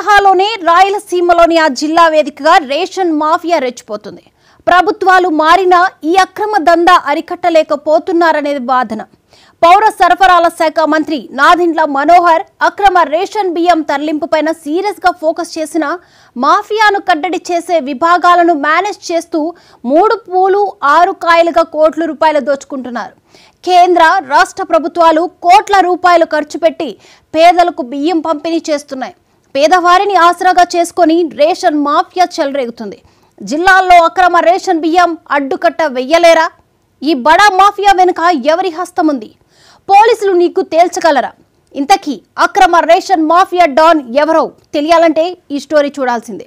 తరహాలోనే రాయలసీమలోని ఆ జిల్లా వేదికగా రేషన్ మాఫియా రెచ్చిపోతుంది ప్రభుత్వాలు మారినా ఈ అక్రమ దందా అరికట్టలేకపోతున్నారనేది వాదన పౌర సరఫరాల శాఖ మంత్రి నాదిండ్ల మనోహర్ అక్రమ రేషన్ బియ్యం తరలింపుపైన సీరియస్ గా ఫోకస్ చేసిన మాఫియాను కట్టడి చేసే విభాగాలను మేనేజ్ చేస్తూ మూడు పూలు ఆరు కాయలుగా కోట్ల రూపాయలు దోచుకుంటున్నారు కేంద్ర రాష్ట్ర ప్రభుత్వాలు కోట్ల రూపాయలు ఖర్చు పెట్టి పేదలకు బియ్యం పంపిణీ చేస్తున్నాయి పేదవారిని ఆసరాగా చేసుకొని రేషన్ మాఫియా చెలరేగుతుంది జిల్లాల్లో అక్రమ రేషన్ బియ్యం అడ్డుకట్ట వెయ్యలేరా ఈ బడా మాఫియా వెనుక ఎవరి హస్తం ఉంది పోలీసులు నీకు తేల్చగలరా ఇంతకీ అక్రమ రేషన్ మాఫియా డాన్ ఎవరో తెలియాలంటే ఈ స్టోరీ చూడాల్సిందే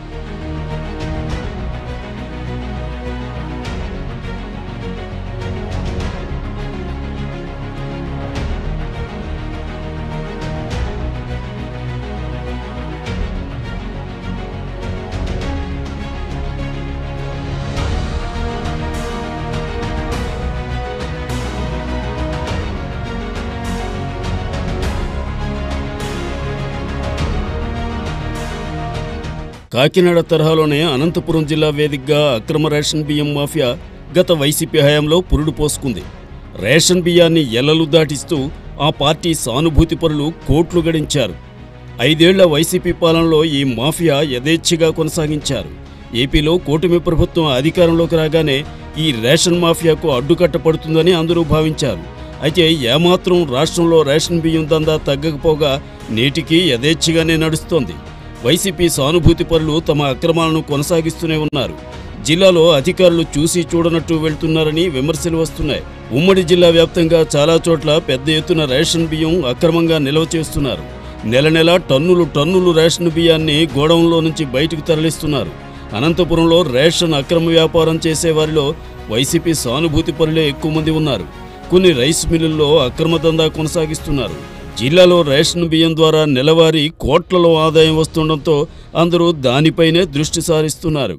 కాకినాడ తరహాలోనే అనంతపురం జిల్లా వేదికగా అక్రమ రేషన్ బియ్యం మాఫియా గత వైసీపీ హయాంలో పురుడు పోసుకుంది రేషన్ బియ్యాన్ని ఎల్లలు దాటిస్తూ ఆ పార్టీ సానుభూతి పరులు కోట్లు గడించారు ఐదేళ్ల వైసీపీ పాలనలో ఈ మాఫియా యథేచ్ఛగా కొనసాగించారు ఏపీలో కూటమి ప్రభుత్వం అధికారంలోకి రాగానే ఈ రేషన్ మాఫియాకు అడ్డుకట్ట పడుతుందని అందరూ భావించారు అయితే ఏమాత్రం రాష్ట్రంలో రేషన్ బియ్యం దందా తగ్గకపోగా నేటికి యథేచ్ఛగానే నడుస్తోంది వైసీపీ సానుభూతి పరులు తమ అక్రమాలను కొనసాగిస్తూనే ఉన్నారు జిల్లాలో అధికారులు చూసి చూడనట్టు వెళ్తున్నారని విమర్శలు వస్తున్నాయి ఉమ్మడి జిల్లా వ్యాప్తంగా చాలా చోట్ల పెద్ద ఎత్తున రేషన్ బియ్యం అక్రమంగా నిల్వ చేస్తున్నారు నెల నెల టన్నులు టన్నులు రేషన్ బియ్యాన్ని గోడౌన్లో నుంచి బయటకు తరలిస్తున్నారు అనంతపురంలో రేషన్ అక్రమ వ్యాపారం చేసే వారిలో వైసీపీ సానుభూతి పరులే ఎక్కువ మంది ఉన్నారు కొన్ని రైస్ మిల్లుల్లో అక్రమ దందా కొనసాగిస్తున్నారు జిల్లాలో రేషన్ బియ్యం ద్వారా నెలవారీ కోట్లలో ఆదాయం వస్తుండటంతో అందరూ దానిపైనే దృష్టి సారిస్తున్నారు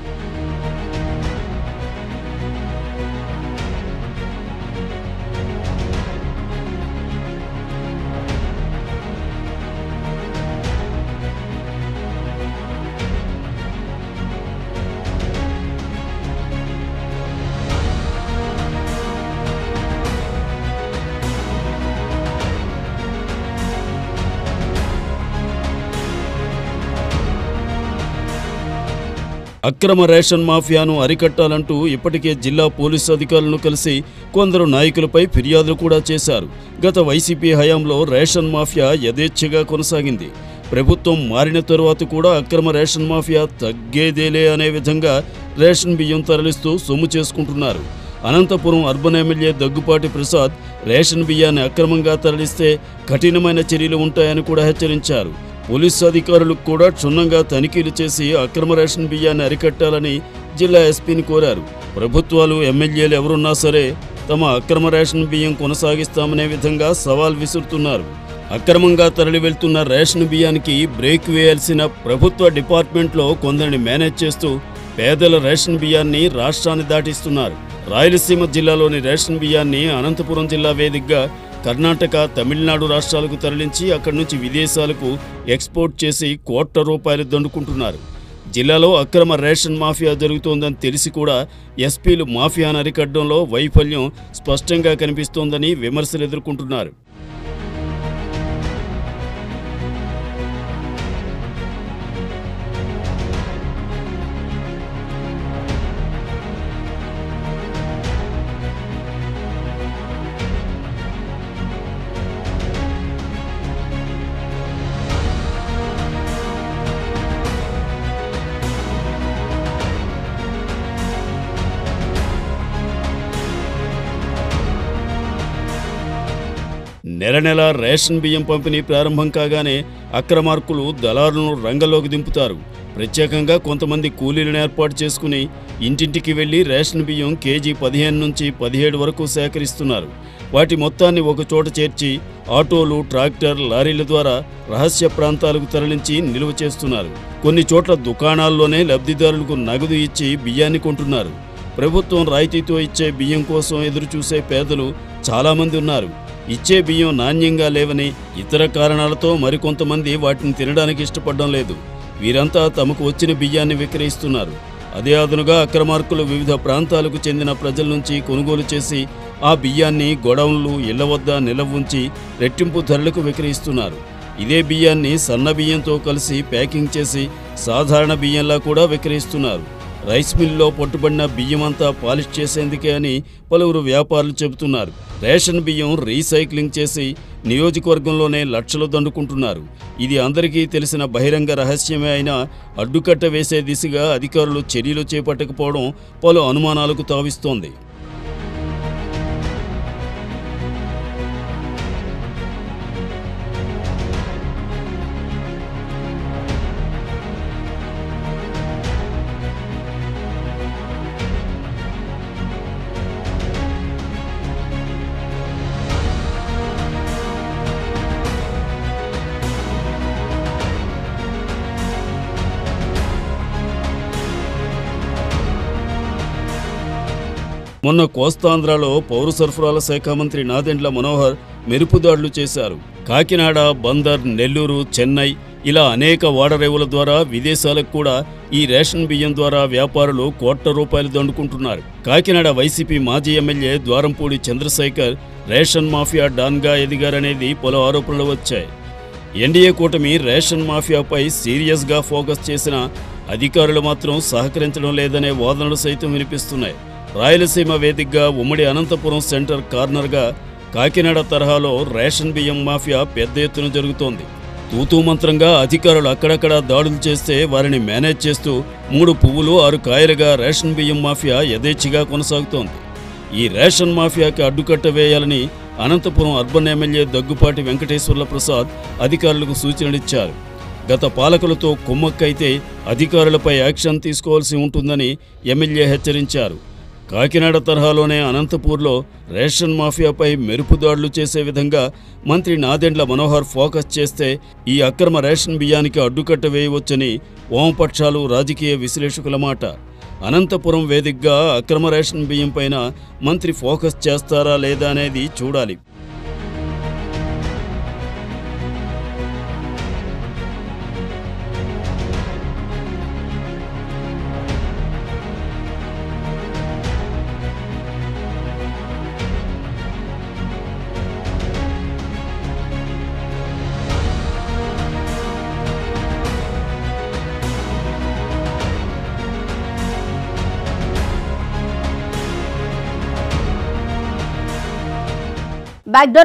అక్రమ రేషన్ మాఫియాను అరికట్టాలంటూ ఇప్పటికే జిల్లా పోలీసు అధికారులను కలిసి కొందరు నాయకులపై ఫిర్యాదులు కూడా చేశారు గత వైసీపీ హయాంలో రేషన్ మాఫియా యథేచ్ఛగా కొనసాగింది ప్రభుత్వం మారిన తరువాత కూడా అక్రమ రేషన్ మాఫియా తగ్గేదేలే అనే విధంగా రేషన్ బియ్యం తరలిస్తూ సొమ్ము చేసుకుంటున్నారు Anantapuram urban MLA Daggupati Prasad ration బియ్యాన్ని అక్రమంగా తరలిస్తే కఠినమైన చర్యలు ఉంటాయని కూడా హెచ్చరించారు పోలీసు అధికారులకు కూడా క్షుణ్ణంగా తనిఖీలు చేసి అక్రమ రేషన్ బియ్యాన్ని అరికట్టాలని జిల్లా ఎస్పీని కోరారు ప్రభుత్వాలు ఎమ్మెల్యేలు ఎవరున్నా సరే తమ అక్రమ రేషన్ బియ్యం కొనసాగిస్తామనే విధంగా సవాల్ విసురుతున్నారు అక్రమంగా తరలి వెళ్తున్న రేషన్ బియ్యానికి బ్రేక్ వేయాల్సిన ప్రభుత్వ డిపార్ట్మెంట్లో కొందరిని మేనేజ్ చేస్తూ పేదల రేషన్ బియ్యాన్ని రాష్ట్రాన్ని దాటిస్తున్నారు రాయలసీమ జిల్లాలోని రేషన్ బియ్యాన్ని అనంతపురం జిల్లా వేదికగా కర్ణాటక తమిళనాడు రాష్ట్రాలకు తరలించి అక్కడి నుంచి విదేశాలకు ఎక్స్పోర్ట్ చేసి కోట్ల రూపాయలు దండుకుంటున్నారు జిల్లాలో అక్రమ రేషన్ మాఫియా జరుగుతోందని తెలిసి కూడా ఎస్పీలు మాఫియాను అరికట్టడంలో వైఫల్యం స్పష్టంగా కనిపిస్తోందని విమర్శలు ఎదుర్కొంటున్నారు నెల నెల రేషన్ బియ్యం పంపిణీ ప్రారంభం కాగానే అక్రమార్కులు దళారులను రంగంలోకి దింపుతారు ప్రత్యేకంగా కొంతమంది కూలీలను ఏర్పాటు చేసుకుని ఇంటింటికి వెళ్లి రేషన్ బియ్యం కేజీ పదిహేను నుంచి పదిహేడు వరకు సేకరిస్తున్నారు వాటి మొత్తాన్ని ఒక చోట చేర్చి ఆటోలు ట్రాక్టర్ లారీల ద్వారా రహస్య ప్రాంతాలకు తరలించి నిల్వ చేస్తున్నారు కొన్ని చోట్ల దుకాణాల్లోనే లబ్ధిదారులకు నగదు ఇచ్చి బియ్యాన్ని కొంటున్నారు ప్రభుత్వం రాయితీతో ఇచ్చే బియ్యం కోసం ఎదురుచూసే పేదలు చాలామంది ఉన్నారు ఇచ్చే బియ్యం నాణ్యంగా లేవని ఇతర కారణాలతో మరికొంతమంది వాటిని తినడానికి ఇష్టపడడం లేదు వీరంతా తమకు వచ్చిన బియ్యాన్ని విక్రయిస్తున్నారు అదే అదనుగా అక్రమార్కులు వివిధ ప్రాంతాలకు చెందిన ప్రజల నుంచి కొనుగోలు చేసి ఆ బియ్యాన్ని గొడౌన్లు ఇళ్ల వద్ద నిలవ ఉంచి రెట్టింపు ధరలకు విక్రయిస్తున్నారు ఇదే బియ్యాన్ని సన్న బియ్యంతో కలిసి ప్యాకింగ్ చేసి సాధారణ బియ్యంలా కూడా విక్రయిస్తున్నారు రైస్ మిల్లో పట్టుబడిన బియ్యమంతా పాలిష్ చేసేందుకే అని పలువురు వ్యాపారులు చెబుతున్నారు రేషన్ బియ్యం రీసైక్లింగ్ చేసి నియోజకవర్గంలోనే లక్షలు దండుకుంటున్నారు ఇది అందరికీ తెలిసిన బహిరంగ రహస్యమే అయినా అడ్డుకట్ట వేసే దిశగా అధికారులు చర్యలు చేపట్టకపోవడం పలు అనుమానాలకు తావిస్తోంది మొన్న కోస్తాంధ్రలో పౌర సరఫరాల శాఖ మంత్రి నాదెండ్ల మనోహర్ మెరుపుదాడులు చేశారు కాకినాడ బందర్ నెల్లూరు చెన్నై ఇలా అనేక ఓడరేవుల ద్వారా విదేశాలకు కూడా ఈ రేషన్ బియ్యం ద్వారా వ్యాపారులు కోట్ల రూపాయలు దండుకుంటున్నారు కాకినాడ వైసీపీ మాజీ MLA Dwarampudi Chandrasekhar ration mafia డాన్గా ఎదిగారనేది పలు ఆరోపణలు వచ్చాయి ఎన్డీఏ కూటమి రేషన్ మాఫియాపై సీరియస్గా ఫోకస్ చేసిన అధికారులు మాత్రం సహకరించడం లేదనే వాదనలు సైతం వినిపిస్తున్నాయి రాయలసీమ వేదికగా ఉమ్మడి అనంతపురం సెంటర్ కార్నర్గా కాకినాడ తరహాలో రేషన్ బియ్యం మాఫియా పెద్ద ఎత్తున జరుగుతోంది తూతూ మంత్రంగా అధికారులు అక్కడక్కడ దాడులు చేస్తే వారిని మేనేజ్ చేస్తూ మూడు పువ్వులు ఆరు కాయలుగా రేషన్ బియ్యం మాఫియా యథేచ్ఛగా కొనసాగుతోంది ఈ రేషన్ మాఫియాకి అడ్డుకట్ట వేయాలని అనంతపురం అర్బన్ ఎమ్మెల్యే దగ్గుపాటి వెంకటేశ్వర్ల ప్రసాద్ అధికారులకు సూచనలిచ్చారు గత పాలకులతో కుమ్మక్కైతే అధికారులపై యాక్షన్ తీసుకోవాల్సి ఉంటుందని ఎమ్మెల్యే హెచ్చరించారు కాకినాడ తరహాలోనే అనంతపూర్లో రేషన్ మాఫియాపై మెరుపుదాడులు చేసే విధంగా మంత్రి నాదెండ్ల మనోహర్ ఫోకస్ చేస్తే ఈ అక్రమ రేషన్ బియ్యానికి అడ్డుకట్ట వేయవచ్చని వామపక్షాలు రాజకీయ విశ్లేషకుల మాట అనంతపురం వేదికగా అక్రమ రేషన్ బియ్యం పైన మంత్రి ఫోకస్ చేస్తారా లేదా అనేది చూడాలి బ్యాక్డోర్